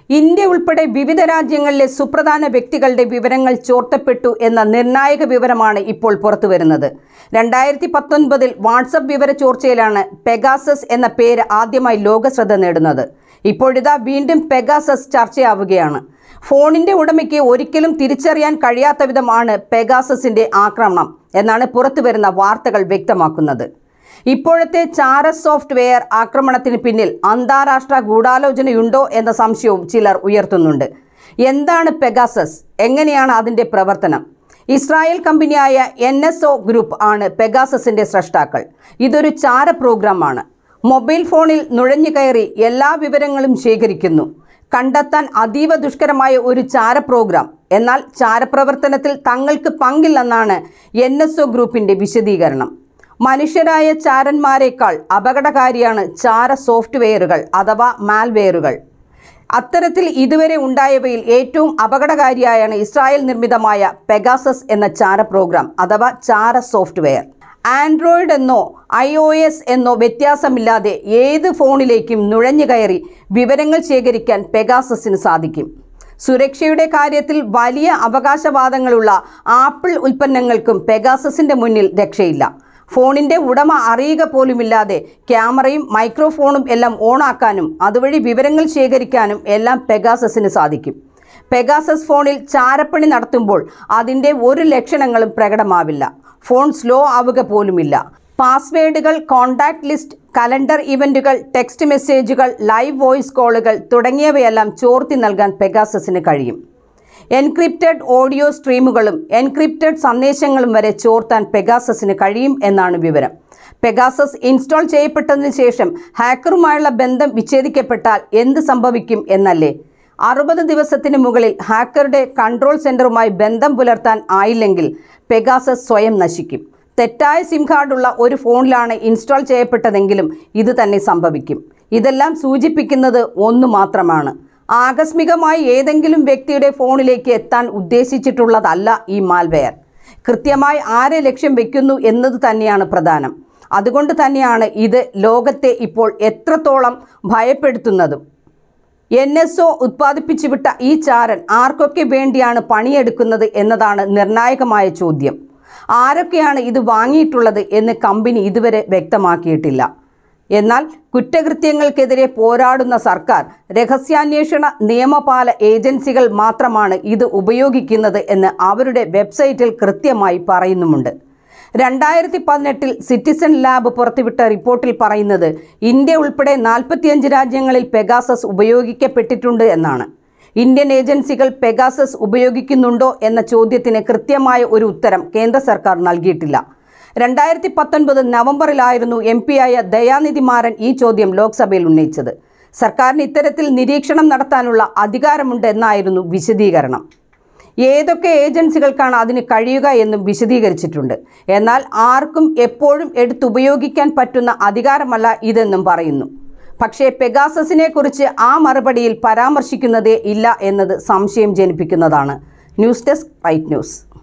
India ഉൾപ്പെടെ വിവിധ രാജ്യങ്ങളിലെ സുപ്രധാന വ്യക്തികളുടെ വിവരങ്ങൾ ചോർത്തപ്പെട്ടു എന്ന നിർണായക വിവരമാണ് ഇപ്പോൾ പുറത്തുവരുന്നത് രണ്ടായിരത്തി പത്തൊൻപതിൽ വാട്സപ്പ് വിവര ചോർച്ചയിലാണ് പെഗാസസ് എന്ന പേര് ആദ്യമായി ലോകശ്രദ്ധ നേടുന്നത് ഇപ്പോഴിതാ വീണ്ടും പെഗാസസ് ചർച്ചയാവുകയാണ് ഫോണിന്റെ ഉടമയ്ക്ക് ഒരിക്കലും തിരിച്ചറിയാൻ കഴിയാത്ത വിധമാണ് പെഗാസസിന്റെ ആക്രമണം എന്നാണ് പുറത്തുവരുന്ന വാർത്തകൾ വ്യക്തമാക്കുന്നത് ഇപ്പോഴത്തെ ചാരസ് സോഫ്റ്റ്വെയർ ആക്രമണത്തിന് പിന്നിൽ അന്താരാഷ്ട്ര ഗൂഢാലോചനയുണ്ടോ എന്ന സംശയവും ചിലർ ഉയർത്തുന്നുണ്ട് എന്താണ് പെഗാസസ് എങ്ങനെയാണ് അതിൻ്റെ പ്രവർത്തനം ഇസ്രായേൽ കമ്പനിയായ എൻ എസ് ഒ ഗ്രൂപ്പ് ആണ് പെഗാസസിൻ്റെ സ്രഷ്ടാക്കൾ ഇതൊരു ചാര പ്രോഗ്രാമാണ് മൊബൈൽ ഫോണിൽ നുഴഞ്ഞു കയറി എല്ലാ വിവരങ്ങളും ശേഖരിക്കുന്നു കണ്ടെത്താൻ അതീവ ദുഷ്കരമായ ഒരു ചാര പ്രോഗ്രാം എന്നാൽ ചാരപ്രവർത്തനത്തിൽ തങ്ങൾക്ക് പങ്കില്ലെന്നാണ് എൻ എസ് ഒ ഗ്രൂപ്പിൻ്റെ വിശദീകരണം മനുഷ്യരായ ചാരന്മാരെക്കാൾ അപകടകാരിയാണ് ചാര സോഫ്റ്റ്വെയറുകൾ അഥവാ മാൽവെയറുകൾ അത്തരത്തിൽ ഇതുവരെ ഉണ്ടായവയിൽ ഏറ്റവും അപകടകാരിയായാണ് ഇസ്രായേൽ നിർമ്മിതമായ പെഗാസസ് എന്ന ചാര പ്രോഗ്രാം അഥവാ ചാര സോഫ്റ്റ്വെയർ ആൻഡ്രോയിഡ് എന്നോ ഐ ഒ എസ് എന്നോ വ്യത്യാസമില്ലാതെ ഏത് ഫോണിലേക്കും നുഴഞ്ഞു കയറി വിവരങ്ങൾ ശേഖരിക്കാൻ പെഗാസസിന് സാധിക്കും സുരക്ഷയുടെ കാര്യത്തിൽ വലിയ അവകാശവാദങ്ങളുള്ള ആപ്പിൾ ഉൽപ്പന്നങ്ങൾക്കും പെഗാസസിന്റെ മുന്നിൽ രക്ഷയില്ല ഫോണിന്റെ ഉടമ അറിയുക പോലുമില്ലാതെ ക്യാമറയും മൈക്രോഫോണും എല്ലാം ഓണാക്കാനും അതുവഴി വിവരങ്ങൾ ശേഖരിക്കാനും എല്ലാം പെഗാസസിന് സാധിക്കും പെഗാസസ് ഫോണിൽ ചാരപ്പണി നടത്തുമ്പോൾ അതിൻ്റെ ഒരു ലക്ഷണങ്ങളും പ്രകടമാവില്ല ഫോൺ സ്ലോ ആവുക പോലുമില്ല പാസ്വേഡുകൾ കോൺടാക്ട് ലിസ്റ്റ് കലണ്ടർ ഇവൻറ്റുകൾ ടെക്സ്റ്റ് മെസ്സേജുകൾ ലൈവ് വോയിസ് കോളുകൾ തുടങ്ങിയവയെല്ലാം ചോർത്തി നൽകാൻ പെഗാസസിന് കഴിയും എൻക്രിപ്റ്റഡ് ഓഡിയോ സ്ട്രീമുകളും എൻക്രിപ്റ്റഡ് സന്ദേശങ്ങളും വരെ ചോർത്താൻ പെഗാസസിന് കഴിയും എന്നാണ് വിവരം പെഗാസസ് ഇൻസ്റ്റാൾ ചെയ്യപ്പെട്ടതിന് ശേഷം ഹാക്കറുമായുള്ള ബന്ധം വിച്ഛേദിക്കപ്പെട്ടാൽ എന്ത് സംഭവിക്കും എന്നല്ലേ അറുപത് ദിവസത്തിന് മുകളിൽ ഹാക്കറുടെ കൺട്രോൾ സെന്ററുമായി ബന്ധം പുലർത്താൻ ആയില്ലെങ്കിൽ പെഗാസസ് സ്വയം നശിക്കും തെറ്റായ സിം കാർഡുള്ള ഒരു ഫോണിലാണ് ഇൻസ്റ്റാൾ ചെയ്യപ്പെട്ടതെങ്കിലും ഇത് തന്നെ സംഭവിക്കും ഇതെല്ലാം സൂചിപ്പിക്കുന്നത് ഒന്നു മാത്രമാണ് ആകസ്മികമായി ഏതെങ്കിലും വ്യക്തിയുടെ ഫോണിലേക്ക് എത്താൻ ഉദ്ദേശിച്ചിട്ടുള്ളതല്ല ഈ മാൽവെയർ കൃത്യമായി ആരെ ലക്ഷ്യം വെക്കുന്നു എന്നത് തന്നെയാണ് പ്രധാനം അതുകൊണ്ട് തന്നെയാണ് ഇത് ലോകത്തെ ഇപ്പോൾ എത്രത്തോളം ഭയപ്പെടുത്തുന്നതും എൻ എസ് ഒ ഉത്പാദിപ്പിച്ചു വിട്ട ഈ ചാരൻ ആർക്കൊക്കെ വേണ്ടിയാണ് പണിയെടുക്കുന്നത് എന്നതാണ് നിർണായകമായ ചോദ്യം ആരൊക്കെയാണ് ഇത് വാങ്ങിയിട്ടുള്ളത് എന്ന് കമ്പനി ഇതുവരെ വ്യക്തമാക്കിയിട്ടില്ല എന്നാൽ കുറ്റകൃത്യങ്ങൾക്കെതിരെ പോരാടുന്ന സർക്കാർ രഹസ്യാന്വേഷണ നിയമപാല ഏജൻസികൾ മാത്രമാണ് ഇത് ഉപയോഗിക്കുന്നത് എന്ന് അവരുടെ വെബ്സൈറ്റിൽ കൃത്യമായി പറയുന്നുമുണ്ട് രണ്ടായിരത്തി പതിനെട്ടിൽ സിറ്റിസൺ ലാബ് പുറത്തുവിട്ട റിപ്പോർട്ടിൽ പറയുന്നത് ഇന്ത്യ ഉൾപ്പെടെ നാൽപ്പത്തിയഞ്ച് രാജ്യങ്ങളിൽ പെഗാസസ് ഉപയോഗിക്കപ്പെട്ടിട്ടുണ്ട് എന്നാണ് ഇന്ത്യൻ ഏജൻസികൾ പെഗാസസ് ഉപയോഗിക്കുന്നുണ്ടോ എന്ന ചോദ്യത്തിന് കൃത്യമായ ഒരു ഉത്തരം കേന്ദ്ര സർക്കാർ നൽകിയിട്ടില്ല രണ്ടായിരത്തി പത്തൊൻപത് നവംബറിലായിരുന്നു എം പിയായ ദയാനിധി മാരൻ ഈ ചോദ്യം ലോക്സഭയിൽ ഉന്നയിച്ചത് സർക്കാരിന് ഇത്തരത്തിൽ നിരീക്ഷണം നടത്താനുള്ള അധികാരമുണ്ട് എന്നായിരുന്നു വിശദീകരണം ഏതൊക്കെ ഏജൻസികൾക്കാണ് അതിന് കഴിയുക എന്നും വിശദീകരിച്ചിട്ടുണ്ട് എന്നാൽ ആർക്കും എപ്പോഴും എടുത്തുപയോഗിക്കാൻ പറ്റുന്ന അധികാരമല്ല ഇതെന്നും പറയുന്നു പക്ഷേ പെഗാസസിനെ കുറിച്ച് ആ മറുപടിയിൽ പരാമർശിക്കുന്നതേ ഇല്ല എന്നത് സംശയം ജനിപ്പിക്കുന്നതാണ് ന്യൂസ് ഡെസ്ക് റൈറ്റ് ന്യൂസ്